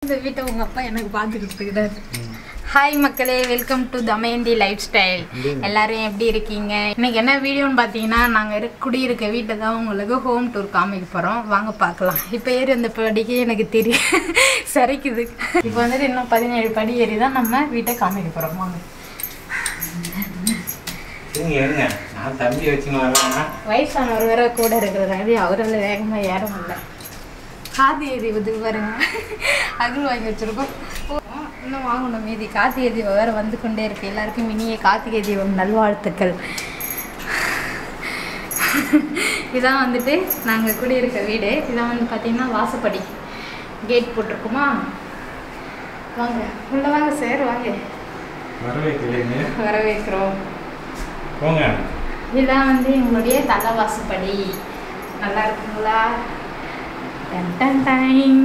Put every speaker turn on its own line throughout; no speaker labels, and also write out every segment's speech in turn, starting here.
இந்த வீட்டை உங்க அப்பா எனக்கு பார்த்து கொடுத்துக்கிறாரு ஹாய் மக்களே welcome to Damayanthi lifestyle எல்லாரும் எப்படி இருக்கீங்க இன்னைக்கு என்ன வீடியோன்னு பார்த்தீங்கன்னா நாங்கள் இரு குடியிருக்க வீட்டை தான் உங்களுக்கு ஹோம் டூர் காமிக்க போகிறோம் வாங்க பார்க்கலாம் இப்போ ஏறி அந்த படிக்கே எனக்கு தெரியும் சரிக்குது இப்போ வந்துட்டு இன்னும் பதினேழு படி ஏறி தான் நம்ம வீட்டை காமிக்க போகிறோம் வாங்க
இருங்க இருங்க நான் தம்பி வச்சுன்னு வரலாமா
வயசானவர் வேற கூட இருக்கிறதால அவரால் வேகமாக ஏற முடியல காதி ஏதி இது பாருங்க அகல் வாங்கி வச்சிருக்கோம் ஓ, இன்னும் வாங்கணும் மீதி கார்த்திகை தீபம் வேற வந்து கொண்டே இருக்கு எல்லாருக்கும் இனிய கார்த்திகை தீபம் நல்வாழ்த்துக்கள் இதான் வந்துட்டு நாங்கள் குடியிருக்க வீடு இதான் வந்து பார்த்தீங்கன்னா வாசப்படி கேட் போட்டிருக்குமா வாங்க உள்ள வாங்க சார் வாங்க
வரவேற்கலைங்க
வரவேற்கிறோம்
போங்க
இதுதான் வந்து எங்களுடைய தலைவாசப்படி நல்லா இருக்குங்களா டன் டன் டைம்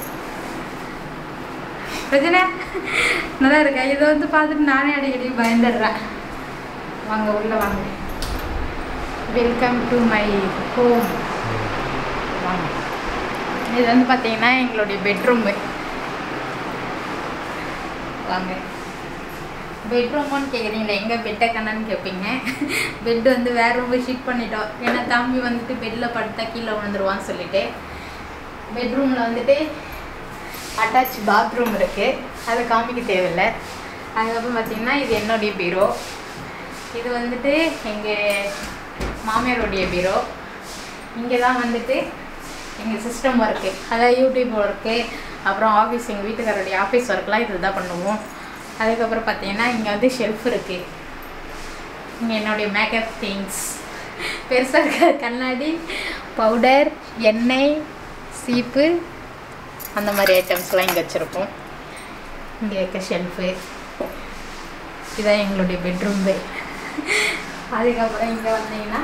பிரச்சனை நல்லா இருக்கா இதை வந்து பார்த்துட்டு நானே அடிக்கடி பயந்துடுறேன் வாங்க உள்ள வாங்க வெல்கம் டு மை ஹோம் வாங்க இது வந்து பார்த்தீங்கன்னா எங்களுடைய பெட்ரூமு வாங்க பெட்ரூமான்னு கேட்குறீங்களா எங்கே பெட்டை கண்ணான்னு கேட்பீங்க பெட் வந்து வேற ரூம் ஷிஃப்ட் பண்ணிட்டோம் ஏன்னா தம்பி வந்துட்டு பெட்டில் படுத்தா கீழே விழுந்துருவான்னு சொல்லிட்டு பெட்ரூமில் வந்துட்டு அட்டாச் பாத்ரூம் இருக்குது அதை காமிக்க தேவையில்லை அதுக்கப்புறம் பார்த்தீங்கன்னா இது என்னுடைய பீரோ இது வந்துட்டு எங்கள் மாமியாருடைய பீரோ இங்கே தான் வந்துட்டு எங்கள் சிஸ்டம் ஒர்க்கு அதாவது யூடியூப் ஒர்க்கு அப்புறம் ஆஃபீஸ் எங்கள் வீட்டுக்காரருடைய ஆஃபீஸ் ஒர்க்லாம் இது தான் பண்ணுவோம் அதுக்கப்புறம் பார்த்தீங்கன்னா இங்கே வந்து ஷெல்ஃப் இருக்குது இங்கே என்னுடைய மேக்கப் திங்ஸ் பெருசாக இருக்க கண்ணாடி பவுடர் எண்ணெய் சீப்பு அந்த மாதிரி ஐட்டம்ஸ்லாம் இங்கே வச்சுருப்போம் இங்கே இருக்க ஷெல்ஃபு இதான் எங்களுடைய பெட்ரூம்பு அதுக்கப்புறம் இங்கே வந்தீங்கன்னா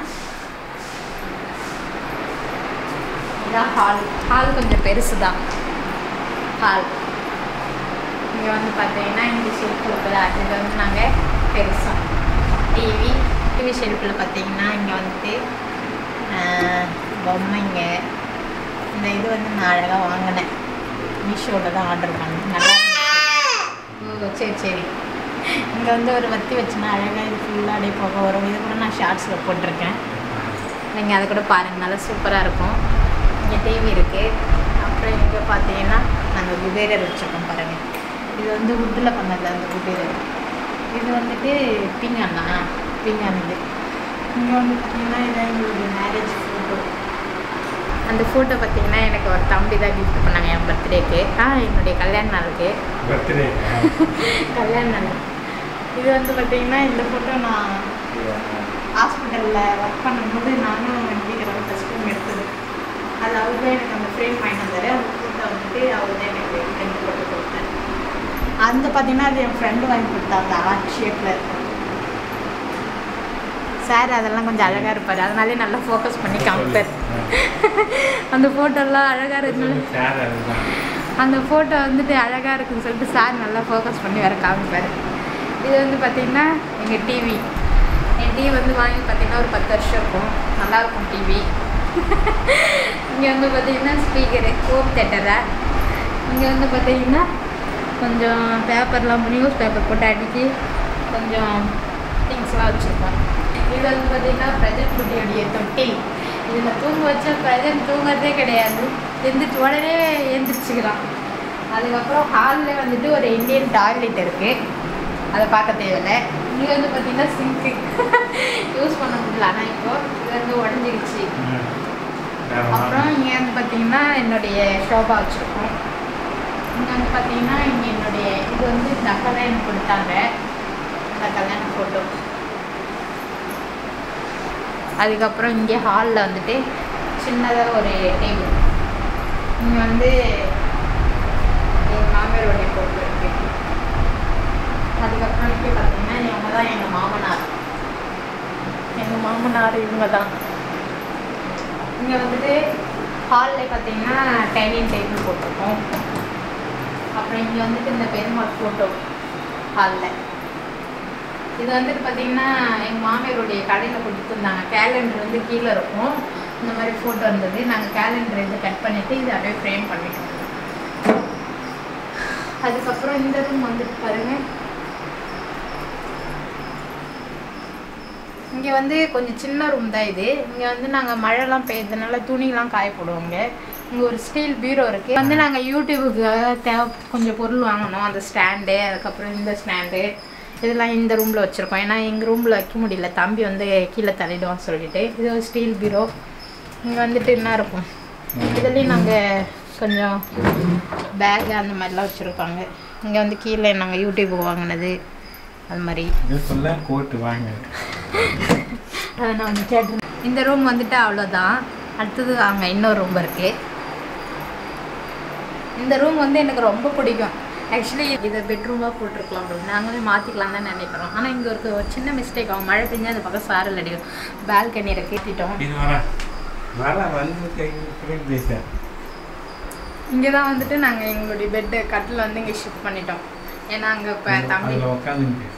இதான் ஹால் ஹால் கொஞ்சம் பெருசு தான் ஹால் இங்கே வந்து பார்த்தீங்கன்னா இங்கே ஷெல்ஃப் இருக்குல்ல அது வந்து நாங்கள் பெருசாக டிவி டிவி ஷெல்ஃபில் பார்த்தீங்கன்னா இங்கே வந்துட்டு ஆஹ், பொம்மைங்க இந்த இது வந்து நான் அழகாக வாங்கினேன் மீஷோவில் தான் ஆர்டர் பண்ணேன் நல்லா இருந்துச்சு. ஓ சரி சரி இங்கே வந்து ஒரு வத்தி வச்சுனா அழகாக இது ஃபுல்லாக அப்படியே போக வரும் இது கூட நான் ஷார்ட்ஸில் போட்டிருக்கேன் நீங்கள் அதை கூட பாருங்கள் நல்லா சூப்பராக இருக்கும் இங்கே டிவி இருக்குது அப்புறம் இங்கே பார்த்தீங்கன்னா நாங்கள் குபேரர் வச்சுருக்கோம் பாருங்கள் இது வந்து உட்டில் பண்ணது அந்த குபேரர் இது வந்துட்டு பீங்கானா பீங்கான் இது இங்கே வந்து பார்த்தீங்கன்னா இது எங்களுடைய மேரேஜ் ஃபோட்டோ அந்த ஃபோட்டோ பார்த்தீங்கன்னா எனக்கு ஒரு தம்பி தான் கிஃப்ட் பண்ணாங்க என் பர்த்டேக்கு ஆ என்னுடைய கல்யாண நாளுக்கு
பர்த்டே
கல்யாண நாள் இது வந்து பார்த்தீங்கன்னா இந்த ஃபோட்டோ நான் ஹாஸ்பிட்டலில் ஒர்க் பண்ணும்போது நானும் வீட்டில் ஃபஸ்ட் டைம் எடுத்தது அது அவர் தான் எனக்கு அந்த ஃப்ரேம் வாங்கி வந்தார் அந்த ஃபோட்டோ வந்துட்டு அவர் தான் எனக்கு ஃப்ரெண்டு போட்டு கொடுத்தாரு அந்த பார்த்தீங்கன்னா அது என் ஃப்ரெண்டு வாங்கி கொடுத்தாங்க ஆர்ட் ஷேப்பில் இருக்கும் சார் அதெல்லாம் கொஞ்சம் அழகாக இருப்பார் அதனாலே நல்லா ஃபோக்கஸ் பண்ணி காமிப்பார் அந்த ஃபோட்டோலாம் அழகாக இருந்தாலும்
சார் அதுதான்
அந்த ஃபோட்டோ வந்துட்டு அழகாக இருக்குன்னு சொல்லிட்டு சார் நல்லா ஃபோக்கஸ் பண்ணி வேற காமிப்பார் இது வந்து பார்த்திங்கன்னா எங்கள் டிவி என் டிவி வந்து வாங்கி பார்த்தீங்கன்னா ஒரு பத்து வருஷம் இருக்கும் நல்லாயிருக்கும் டிவி இங்கே வந்து பார்த்தீங்கன்னா ஸ்பீக்கரு ஹோம் தேட்டரை இங்கே வந்து பார்த்தீங்கன்னா கொஞ்சம் பேப்பர்லாம் நியூஸ் பேப்பர் போட்டு அடிக்கி கொஞ்சம் திங்ஸ்லாம் வச்சுருக்கோம் இது வந்து பார்த்தீங்கன்னா பிரஜன் குட்டியோடைய தொட்டில் இதில் தூங்க வச்சா பிரஜன் தூங்குறதே கிடையாது எந்திரிச்சு உடனே எந்திரிச்சுக்கிறான் அதுக்கப்புறம் ஹாலில் வந்துட்டு ஒரு இந்தியன் டாய்லெட் இருக்குது அதை பார்க்க தேவையில்லை இங்கே வந்து பார்த்தீங்கன்னா சிங்க்கு யூஸ் பண்ண முடியல ஆனால் இப்போ இது வந்து உடஞ்சிருச்சு
ம். வேற
அப்புறம்
வாங்க.
இங்கே வந்து பார்த்தீங்கன்னா என்னுடைய ஷோபா வச்சுருக்கோம் இங்கே வந்து பார்த்தீங்கன்னா இங்கே என்னுடைய இது வந்து இந்த அக்கா தான் எனக்கு கொடுத்தாங்க இந்த கல்யாண ஃபோட்டோ அதுக்கப்புறம் இங்கே ஹாலில் வந்துட்டு சின்னதாக ஒரு டேபிள் இங்கே வந்து எங்கள் மாமியாருடைய ஃபோட்டோ இருக்குது அதுக்கப்புறம் இங்கே பார்த்தீங்கன்னா இவங்க தான் எங்கள் மாமனார் எங்கள் மாமனார் இவங்க தான் இங்கே வந்துட்டு ஹாலில் பார்த்தீங்கன்னா டைனிங் டேபிள் போட்டிருக்கோம் அப்புறம் இங்கே வந்துட்டு இந்த பெருமாள் ஃபோட்டோ ஹாலில் இது வந்துட்டு பார்த்தீங்கன்னா எங்கள் மாமியாருடைய கடையில் கொடுத்துருந்தாங்க கேலண்டர் வந்து கீழே இருக்கும் இந்த மாதிரி ஃபோட்டோ இருந்தது நாங்கள் கேலண்டர் இது கட் பண்ணிவிட்டு இதை அப்படியே ஃப்ரேம் பண்ணிட்டோம் அதுக்கப்புறம் இந்த ரூம் வந்துட்டு பாருங்க இங்கே வந்து கொஞ்சம் சின்ன ரூம் தான் இது இங்கே வந்து நாங்கள் மழைலாம் பெய்யறதுனால துணிலாம் காய போடுவோங்க இங்கே ஒரு ஸ்டீல் பீரோ இருக்குது வந்து நாங்கள் யூடியூபுக்காக தேவை கொஞ்சம் பொருள் வாங்கினோம் அந்த ஸ்டாண்டு அதுக்கப்புறம் இந்த ஸ்டாண்டு இதெல்லாம் இந்த ரூமில் வச்சுருக்கோம் ஏன்னா எங்கள் ரூமில் வைக்க முடியல தம்பி வந்து கீழே தள்ளிடுவான்னு சொல்லிட்டு இது ஒரு ஸ்டீல் பீரோ இங்கே வந்துட்டு என்ன இருக்கும் இதுலேயும் நாங்கள் கொஞ்சம் பேக் அந்த மாதிரிலாம் வச்சுருப்பாங்க இங்கே வந்து கீழே நாங்கள் யூடியூபுக்கு வாங்கினது அது மாதிரி
இது சொல்ல கோட்டு வாங்க
அதை நான் வந்து கேட்டேன் இந்த ரூம் வந்துட்டு அவ்வளோதான் அடுத்தது அங்கே இன்னொரு ரூம் இருக்குது இந்த ரூம் வந்து எனக்கு ரொம்ப பிடிக்கும் ஆக்சுவலி இதை பெட்ரூமாக போட்டிருக்கலாம் bro. நாங்களே மாற்றிக்கலாம் தான் நினைக்கிறோம் ஆனால் இங்கே ஒரு ஒரு சின்ன மிஸ்டேக் ஆகும் மழை பெஞ்சா அந்த பக்கம் சாரல் அடிக்கும் பால்கனி கட்டிட்டோம்
இது வர வர வந்து கை பேச
இங்கே தான் வந்துட்டு நாங்கள் எங்களுடைய பெட்டு கட்டில் வந்து இங்கே ஷிஃப்ட் பண்ணிட்டோம் ஏன்னா அங்கே இப்போ தம்பி
அதில் உட்காந்து பேசு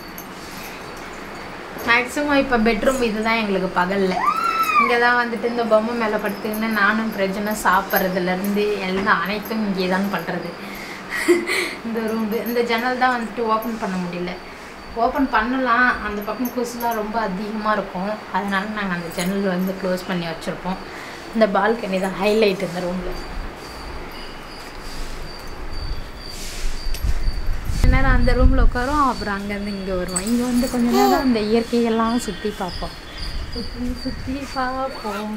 மேக்ஸிமம் இப்போ பெட்ரூம் இதுதான் எங்களுக்கு பகலில் இங்கே தான் வந்துட்டு இந்த பொம்மை மேலே படுத்துக்கின்னு நானும் பிரச்சனை சாப்பிட்றதுலேருந்து எல்லாம் அனைத்தும் இங்கே தான் பண்ணுறது இந்த ரூம் இந்த ஜன்னல் தான் வந்துட்டு ஓப்பன் பண்ண முடியல ஓப்பன் பண்ணலாம் அந்த பக்கம் கொசுலாம் ரொம்ப அதிகமாக இருக்கும் அதனால நாங்கள் அந்த ஜன்னல் வந்து க்ளோஸ் பண்ணி வச்சுருப்போம் இந்த பால்கனி தான் ஹைலைட் இந்த ரூமில் கொஞ்ச நேரம் அந்த ரூமில் உட்காரோம் அப்புறம் அங்கேருந்து இங்கே வருவோம் இங்கே வந்து கொஞ்ச நேரம் அந்த இயற்கையெல்லாம் சுற்றி பார்ப்போம் சுற்றி சுற்றி பார்ப்போம்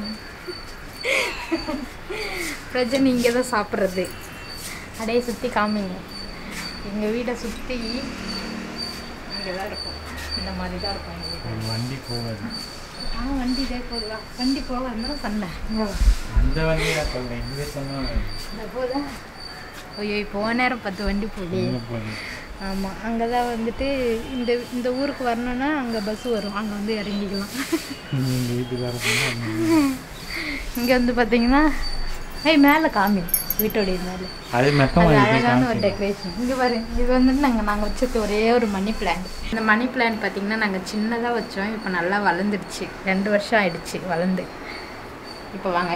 பிரஜன் இங்கே தான் சாப்பிட்றது அப்படியே சுற்றி காமிங்க எங்கள் வீடை சுற்றி இங்கே தான் இருக்கும் இந்த மாதிரி தான் இருக்கும் எங்கள் வீடு
ஒரு வண்டி போகாது
ஆ வண்டி இதே போகுதா வண்டி போக இருந்தாலும் சொன்னேன் இங்கே வா.
அந்த வண்டியா சொல்றேன் இங்கே சொன்னா
இந்த போதா ஐயோ இப்போ நேரம் பத்து வண்டி போகுது
எங்கே போகுது
ஆமாம் அங்கே தான் வந்துட்டு இந்த இந்த ஊருக்கு வரணும்னா அங்கே பஸ் வரும் அங்கே வந்து இறங்கிக்கலாம்
எங்கள் வீட்டுக்கார சொன்னா
இங்கே வந்து பார்த்தீங்கன்னா ஏய் மேலே காமி வீட்டோடைய மேலே
அது மெத்தம்
அது
வாங்கி
அழகான ஒரு டெக்கரேஷன் இங்கே பாரு இது வந்துட்டு நாங்கள் நாங்கள் வச்சிருக்க ஒரே ஒரு மணி பிளான்ட் இந்த மணி பிளான்ட் பார்த்தீங்கன்னா நாங்கள் சின்னதாக வச்சோம் இப்போ நல்லா வளர்ந்துடுச்சு ரெண்டு வருஷம் ஆயிடுச்சு வளர்ந்து இப்போ வாங்க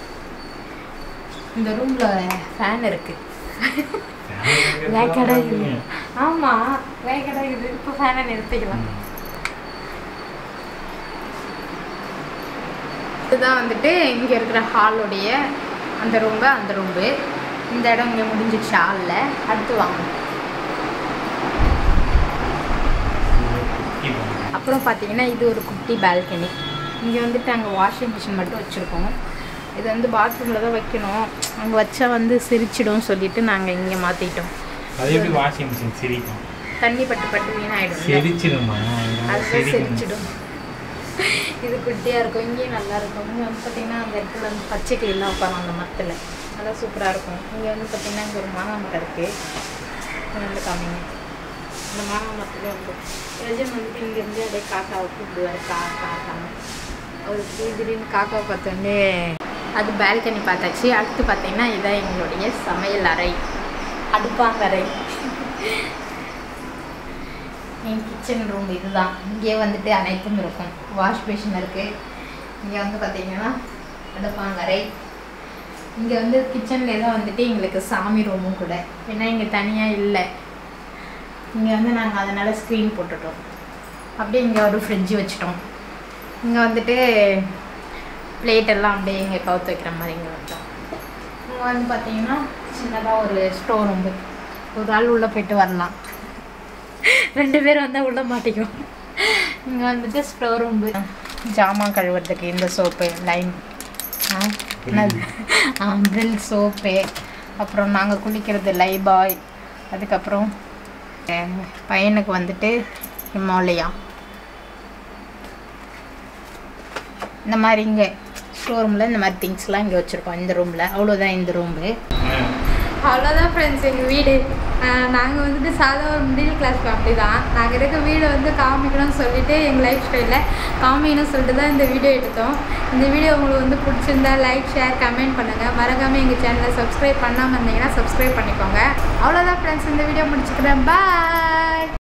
இந்த ரூமில் ஃபேன் இருக்குது வேக்கடா இது ஆமாம் வேக்கடா இது இப்போ ஃபேனை நிறுத்திக்கலாம் இதுதான் வந்துட்டு இங்கே இருக்கிற ஹாலுடைய அந்த ரூம்பு அந்த ரூம்பு இந்த இடம் இங்கே முடிஞ்சிடுச்சு ஹாலில் அடுத்து வாங்க அப்புறம் பார்த்தீங்கன்னா இது ஒரு குட்டி பால்கனி இங்கே வந்துட்டு அங்கே வாஷிங் மிஷின் மட்டும் வச்சுருக்கோம் இது வந்து பாத்ரூமில் தான் வைக்கணும் அங்கே வச்சா வந்து சிரிச்சிடும் சொல்லிட்டு நாங்கள் இங்கே மாற்றிட்டோம்
அது எப்படி வாஷிங் மிஷின் சிரிக்கும்
தண்ணி பட்டு பட்டு வீணாயிடும்
சிரிச்சிடுமா
அதுதான் சிரிச்சிடும் இது குட்டியாக இருக்கும் இங்கேயும் நல்லா இருக்கும் இங்கே வந்து பார்த்தீங்கன்னா அந்த இடத்துல வந்து பச்சை கிளிலாம் உட்காரும் அந்த மரத்தில் நல்லா சூப்பராக இருக்கும் இங்கே வந்து பார்த்தீங்கன்னா இங்கே ஒரு மாங்காய் மரம் இருக்குது இங்கே வந்து காமிங்க இந்த மாங்காய் மரத்துல வந்து ரஜன் வந்துட்டு இங்கேருந்து அப்படியே காக்காவை கூப்பிடுவார் கா காக்கான்னு ஒரு திடீர்னு காக்காவை பார்த்தோன்னே அது பால்கனி பார்த்தாச்சு அடுத்து பார்த்தீங்கன்னா இதான் எங்களுடைய சமையல் அறை அடுப்பாங்கரை என் கிச்சன் ரூம் இதுதான் இங்கே வந்துட்டு அனைத்தும் இருக்கும் வாஷ் பேஷன் இருக்குது இங்கே வந்து பார்த்தீங்கன்னா அடுப்பாங்கரை இங்கே வந்து கிச்சன்லேயே தான் வந்துட்டு எங்களுக்கு சாமி ரூமும் கூட ஏன்னா இங்கே தனியாக இல்லை இங்கே வந்து நாங்கள் அதனால் ஸ்க்ரீன் போட்டுட்டோம் அப்படியே இங்கே ஒரு ஃப்ரிட்ஜ் வச்சுட்டோம் இங்கே வந்துட்டு பிளேட் எல்லாம் அப்படியே இங்கே கவுத்து வைக்கிற மாதிரி இங்கே வச்சோம் இங்கே வந்து பார்த்தீங்கன்னா சின்னதாக ஒரு ஸ்டோர் ரூம்பு ஒரு ஆள் உள்ளே போயிட்டு வரலாம் ரெண்டு பேர் வந்தால் உள்ள மாட்டிக்கும் இங்கே வந்துட்டு ஸ்டோர் ரூம்பு ஜாமான் கழுவுறதுக்கு இந்த சோப்பு லைன் ப்ரில் சோப்பு அப்புறம் நாங்கள் குளிக்கிறது லைபாய் அதுக்கப்புறம் அஹ், பையனுக்கு வந்துட்டு ஹிமாலயா இந்த மாதிரி இங்கே ஸ்டோர் ரூமில் இந்த மாதிரி திங்ஸ்லாம் இங்கே வச்சுருக்கோம் இந்த ரூமில் அவ்வளோதான் இந்த ரூமு அவ்வளோதான் ஃப்ரெண்ட்ஸ் எங்கள் வீடு நாங்கள் வந்துட்டு சாதா ஒரு மிடில் கிளாஸ் ஃபேமிலி தான் நாங்கள் இருக்க வீடை வந்து காமிக்கணும்னு சொல்லிட்டு எங்கள் லைஃப் ஸ்டைலில் காமிக்கணும்னு சொல்லிட்டு தான் இந்த வீடியோ எடுத்தோம் இந்த வீடியோ உங்களுக்கு வந்து பிடிச்சிருந்தா லைக் ஷேர் கமெண்ட் பண்ணுங்கள் மறக்காமல் எங்கள் சேனலை சப்ஸ்கிரைப் பண்ணாமல் இருந்தீங்கன்னா சப்ஸ்கிரைப் பண்ணிக்கோங்க அவ்வளோதான் ஃப்ரெண்ட்ஸ் இந்த வீடியோ முடிச்சுக்கிறேன் பாய்